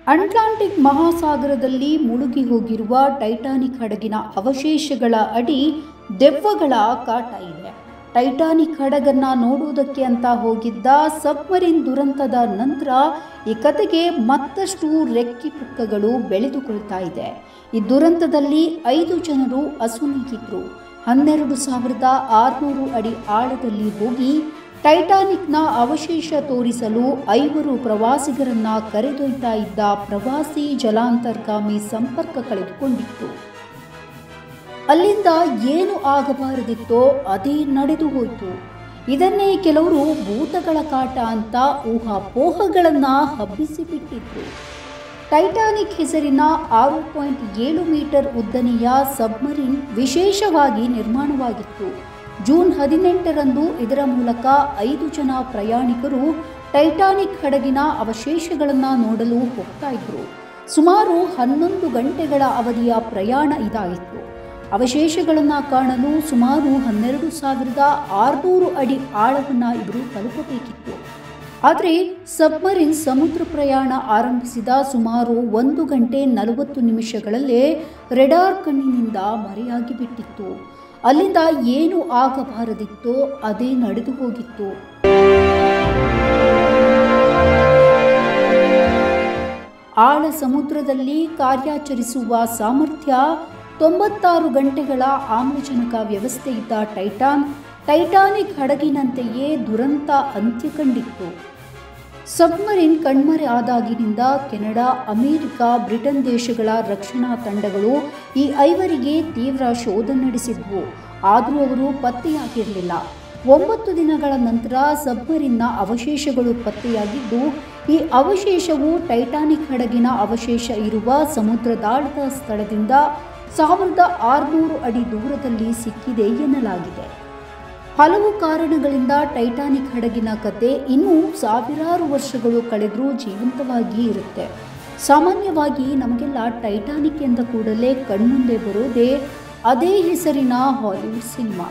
Atlantic ಮಹಾಸಾಗರದಲ್ಲಿ ಮುಳುಗಿ ಹೋಗಿರುವ Titanic ಹಡಗಿನ ಅವಶೇಷಗಳ ಅಡಿ ದೆವ್ವಗಳ ಕಾಟ ಇದೆ ಟೈಟಾನಿಕ್ ಹಡಗನ್ನ ನೋಡುವುದಕ್ಕೆ ಅಂತ ಹೋಗಿದ್ದ ಸಬ್ಮರಿನ್ ದುರಂತದ ನಂತರ ಈ ಕತೆಗೆ ಮತ್ತಷ್ಟು ರೆಕ್ಕಿ ಪುಕ್ಕಗಳು ಬೆಳೆದುಕೊಳ್ತಾ ಇದೆ ಈ ದುರಂತದಲ್ಲಿ ಐದು ಜನರು ಅಸುನೀಗಿದ್ರು ಹನ್ನೆರಡು ಸಾವಿರದ ಆರುನೂರು ಅಡಿ ಆಳದಲ್ಲಿ ಹೋಗಿ ಟೈಟಾನಿಕ್ನ ಅವಶೇಷ ತೋರಿಸಲು ಐವರು ಪ್ರವಾಸಿಗರನ್ನ ಕರೆದೊಯ್ತಾ ಇದ್ದ ಪ್ರವಾಸಿ ಜಲಾಂತರ್ಗಾಮಿ ಸಂಪರ್ಕ ಕಳೆದುಕೊಂಡಿತ್ತು ಅಲ್ಲಿಂದ ಏನು ಆಗಬಾರದಿತ್ತೋ ಅದೇ ನಡೆದು ಹೋಯಿತು ಇದನ್ನೇ ಕೆಲವರು ಭೂತಗಳ ಕಾಟ ಅಂತ ಊಹಾಪೋಹಗಳನ್ನ ಹಬ್ಬಿಸಿಬಿಟ್ಟಿದ್ರು ಟೈಟಾನಿಕ್ ಹೆಸರಿನ ಆರು ಪಾಯಿಂಟ್ ಏಳು ಮೀಟರ್ ಉದ್ದನೆಯ ಸಬ್ಮರಿನ್ ವಿಶೇಷವಾಗಿ ನಿರ್ಮಾಣವಾಗಿತ್ತು ಜೂನ್ ಹದಿನೆಂಟರಂದು ಇದರ ಮೂಲಕ ಐದು ಜನ ಪ್ರಯಾಣಿಕರು ಟೈಟಾನಿಕ್ ಹಡಗಿನ ಅವಶೇಷಗಳನ್ನು ನೋಡಲು ಹೋಗ್ತಾ ಇದ್ರು ಸುಮಾರು ಹನ್ನೊಂದು ಗಂಟೆಗಳ ಅವಧಿಯ ಪ್ರಯಾಣ ಇದಾಯಿತು ಅವಶೇಷಗಳನ್ನು ಕಾಣಲು ಸುಮಾರು ಹನ್ನೆರಡು ಸಾವಿರದ ಆರುನೂರು ಅಡಿ ಆಳವನ್ನು ಇವರು ತಲುಪಬೇಕಿತ್ತು ಆದರೆ ಸಬ್ಮರಿನ್ ಸಮುದ್ರ ಪ್ರಯಾಣ ಆರಂಭಿಸಿದ ಸುಮಾರು ಒಂದು ಗಂಟೆ ನಲವತ್ತು ನಿಮಿಷಗಳಲ್ಲೇ ರೆಡಾರ್ ಕಣ್ಣಿನಿಂದ ಮರೆಯಾಗಿ ಬಿಟ್ಟಿತ್ತು ಅಲ್ಲಿಂದ ಏನು ಆಗಬಾರದಿತ್ತೋ ಅದೇ ನಡೆದು ಹೋಗಿತ್ತು ಆಳ ಸಮುದ್ರದಲ್ಲಿ ಕಾರ್ಯಾಚರಿಸುವ ಸಾಮರ್ಥ್ಯ ತೊಂಬತ್ತಾರು ಗಂಟೆಗಳ ಆಮ್ಲಜನಕ ವ್ಯವಸ್ಥೆ ಇದ್ದ ಟೈಟಾನ್ ಟೈಟಾನಿಕ್ ಹಡಗಿನಂತೆಯೇ ದುರಂತ ಅಂತ್ಯ ಕಂಡಿತ್ತು ಸಬ್ಮರಿನ್ ಕಣ್ಮರೆ ಆದಾಗಿನಿಂದ ಕೆನಡಾ ಅಮೆರಿಕ ಬ್ರಿಟನ್ ದೇಶಗಳ ರಕ್ಷಣಾ ತಂಡಗಳು ಈ ಐವರಿಗೆ ತೀವ್ರ ಶೋಧ ನಡೆಸಿದ್ವು ಆದರೂ ಅವರು ಪತ್ತೆಯಾಗಿರಲಿಲ್ಲ ಒಂಬತ್ತು ದಿನಗಳ ನಂತರ ಸಬ್ಮರಿನ್ನ ಅವಶೇಷಗಳು ಪತ್ತೆಯಾಗಿದ್ದು ಈ ಅವಶೇಷವು ಟೈಟಾನಿಕ್ ಹಡಗಿನ ಅವಶೇಷ ಇರುವ ಸಮುದ್ರದಾಳದ ಸ್ಥಳದಿಂದ ಸಾವಿರದ ಆರುನೂರು ಅಡಿ ದೂರದಲ್ಲಿ ಸಿಕ್ಕಿದೆ ಎನ್ನಲಾಗಿದೆ ಹಲವು ಕಾರಣಗಳಿಂದ ಟೈಟಾನಿಕ್ ಹಡಗಿನ ಕತೆ ಇನ್ನೂ ಸಾವಿರಾರು ವರ್ಷಗಳು ಕಳೆದರೂ ಜೀವಂತವಾಗಿ ಇರುತ್ತೆ ಸಾಮಾನ್ಯವಾಗಿ ನಮಗೆಲ್ಲ ಟೈಟಾನಿಕ್ ಎಂದ ಕೂಡಲೇ ಕಣ್ಮುಂದೆ ಬರೋದೇ ಅದೇ ಹೆಸರಿನ ಹಾಲಿವುಡ್ ಸಿನಿಮಾ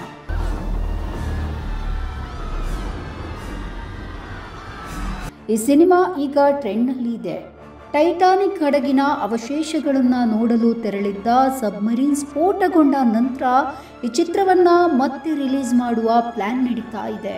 ಈ ಸಿನಿಮಾ ಈಗ ಟ್ರೆಂಡ್ನಲ್ಲಿ ಇದೆ ಟೈಟಾನಿಕ್ ಹಡಗಿನ ಅವಶೇಷಗಳನ್ನು ನೋಡಲು ತೆರಳಿದ್ದ ಸಬ್ಮರೀನ್ ಸ್ಫೋಟಗೊಂಡ ನಂತರ ಈ ಚಿತ್ರವನ್ನ ಮತ್ತೆ ರಿಲೀಸ್ ಮಾಡುವ ಪ್ಲಾನ್ ನಡೀತಾ ಇದೆ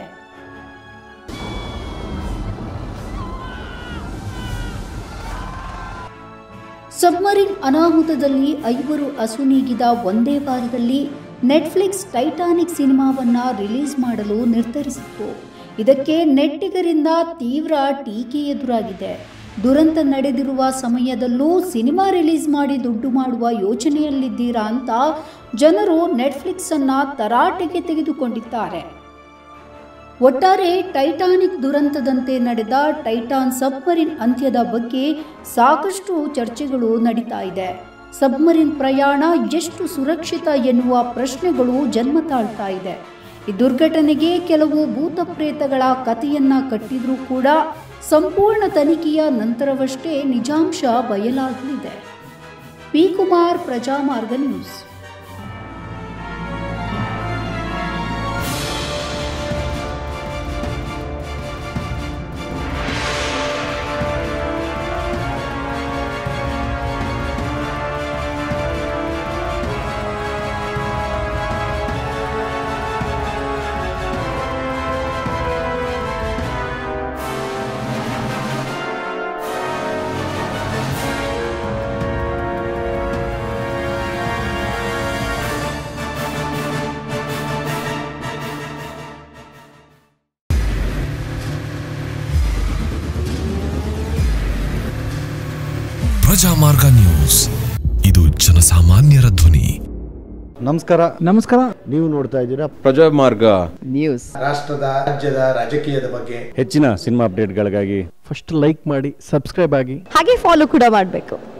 ಸಬ್ಮರಿನ್ ಅನಾಹುತದಲ್ಲಿ ಐವರು ಅಸುನೀಗಿದ ಒಂದೇ ವಾರದಲ್ಲಿ ನೆಟ್ಫ್ಲಿಕ್ಸ್ ಟೈಟಾನಿಕ್ ಸಿನಿಮಾವನ್ನ ರಿಲೀಸ್ ಮಾಡಲು ನಿರ್ಧರಿಸಿತ್ತು ಇದಕ್ಕೆ ನೆಟ್ಟಿಗರಿಂದ ತೀವ್ರ ಟೀಕೆ ಎದುರಾಗಿದೆ ದುರಂತ ನಡೆದಿರುವ ಸಮಯದಲ್ಲೂ ಸಿನಿಮಾ ರಿಲೀಸ್ ಮಾಡಿ ದುಡ್ಡು ಮಾಡುವ ಯೋಚನೆಯಲ್ಲಿದ್ದೀರಾ ಅಂತ ಜನರು ನೆಟ್ಫ್ಲಿಕ್ಸ್ ಅನ್ನ ತರಾಟೆಗೆ ತೆಗೆದುಕೊಂಡಿದ್ದಾರೆ ಒಟ್ಟಾರೆ ಟೈಟಾನಿಕ್ ದುರಂತದಂತೆ ನಡೆದ ಟೈಟಾನ್ ಸಬ್ಮರಿನ್ ಅಂತ್ಯದ ಬಗ್ಗೆ ಸಾಕಷ್ಟು ಚರ್ಚೆಗಳು ನಡೀತಾ ಇದೆ ಸಬ್ಮರಿನ್ ಪ್ರಯಾಣ ಎಷ್ಟು ಸುರಕ್ಷಿತ ಎನ್ನುವ ಪ್ರಶ್ನೆಗಳು ಜನ್ಮ ತಾಳ್ತಾ ಇದೆ ಈ ದುರ್ಘಟನೆಗೆ ಕೆಲವು ಭೂತ ಪ್ರೇತಗಳ ಕಥೆಯನ್ನ ಕಟ್ಟಿದ್ರೂ ಕೂಡ ಸಂಪೂರ್ಣ ತನಿಖೆಯ ನಂತರವಷ್ಟೇ ನಿಜಾಂಶ ಬಯಲಾಗಲಿದೆ P Kumar Prajamarga news Prajamarga news ಇದು ಜನಸಾಮಾನ್ಯರ ಧ್ವನಿ ನಮಸ್ಕಾರ ನಮಸ್ಕಾರ ನೀವು ನೋಡ್ತಾ ಇದ್ದೀರಾ ಪ್ರಜಾಮಾರ್ಗ ನ್ಯೂಸ್ ರಾಷ್ಟ್ರದ ರಾಜ್ಯದ ರಾಜಕೀಯದ ಬಗ್ಗೆ ಹೆಚ್ಚಿನ ಸಿನಿಮಾ ಅಪ್ಡೇಟ್ಗಳಿಗಾಗಿ ಫಸ್ಟ್ ಲೈಕ್ ಮಾಡಿ ಸಬ್ಸ್ಕ್ರೈಬ್ ಆಗಿ ಹಾಗೆ ಫಾಲೋ ಕೂಡ ಮಾಡಬೇಕು